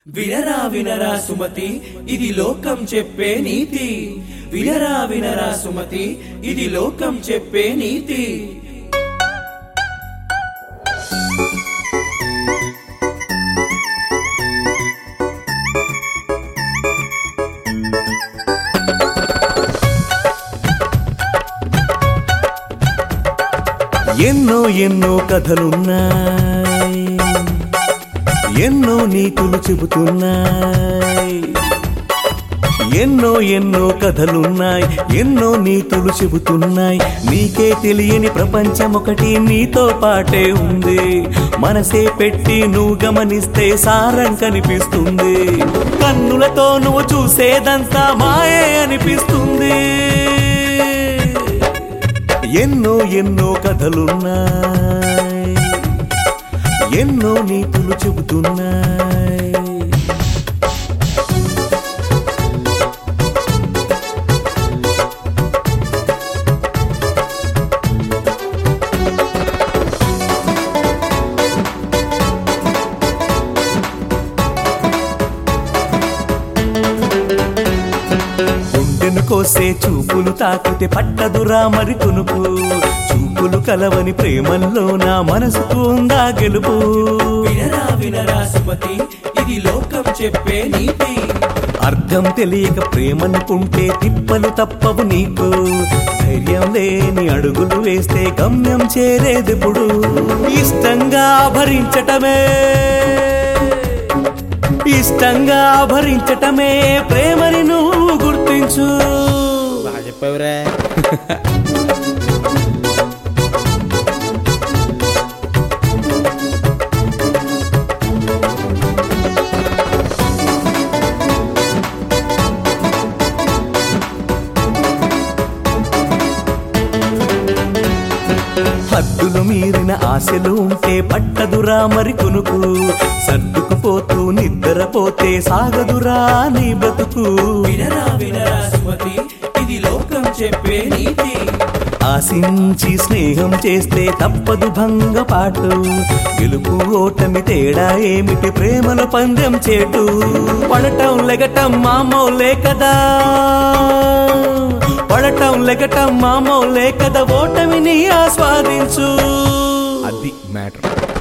వినరా వినరా సుమతి ఇది లోకం చెప్పే నీతి వినరా వినరా సుమతి ఇది లోకం చెప్పే నీతి ఎన్నో ఎన్నో కథలున్నాయి ఎన్నో నీతులు చెబుతున్నాయి ఎన్నో ఎన్నో కథలున్నాయి ఎన్నో నీతులు చెబుతున్నాయి నీకే తెలియని ప్రపంచం ఒకటి నీతో పాటే ఉంది మనసే పెట్టి నువ్వు గమనిస్తే సారం కనిపిస్తుంది కన్నులతో నువ్వు చూసేదంతా మాయే అనిపిస్తుంది ఎన్నో ఎన్నో కథలున్నాయి ఎన్నో నీతులు చెబుతున్నాయి గుండెను కోసే చూపులు తాకితే పట్టదురా మరి కొనుపు చూపులు కలవని ప్రేమల్లో నా మనసుకు ఉందా గెలుపు వినరా వినరా సుమతి ఇది లోకం చెప్పే నీతి అర్థం తెలియక ప్రేమనుకుంటే తిప్పలు తప్పవు నీకు ధైర్యం లేని అడుగులు వేస్తే గమ్యం చేరేదెప్పుడు ఇష్టంగా భరించటమే ఇష్టంగా భరించటమే ప్రేమని నువ్వు గుర్తించు బాగా చెప్పావురా హద్దులు మీరిన ఆశలు ఉంటే పట్టదురా మరి కొనుకు సర్దుకుపోతూ నిద్రపోతే సాగదురా నీ బతుకు వినరా వినరా సుమతి ఇది లోకం చెప్పే నీతి ఆశించి స్నేహం చేస్తే తప్పదు భంగపాటు గెలుపు ఓటమి తేడా ఏమిటి ప్రేమలో పందెం చేటు పడటం లెగటం మామూలే కదా పడటం లెగటం మామూలే కదా ఓటమిని ఆస్వాదించు అది మ్యాటర్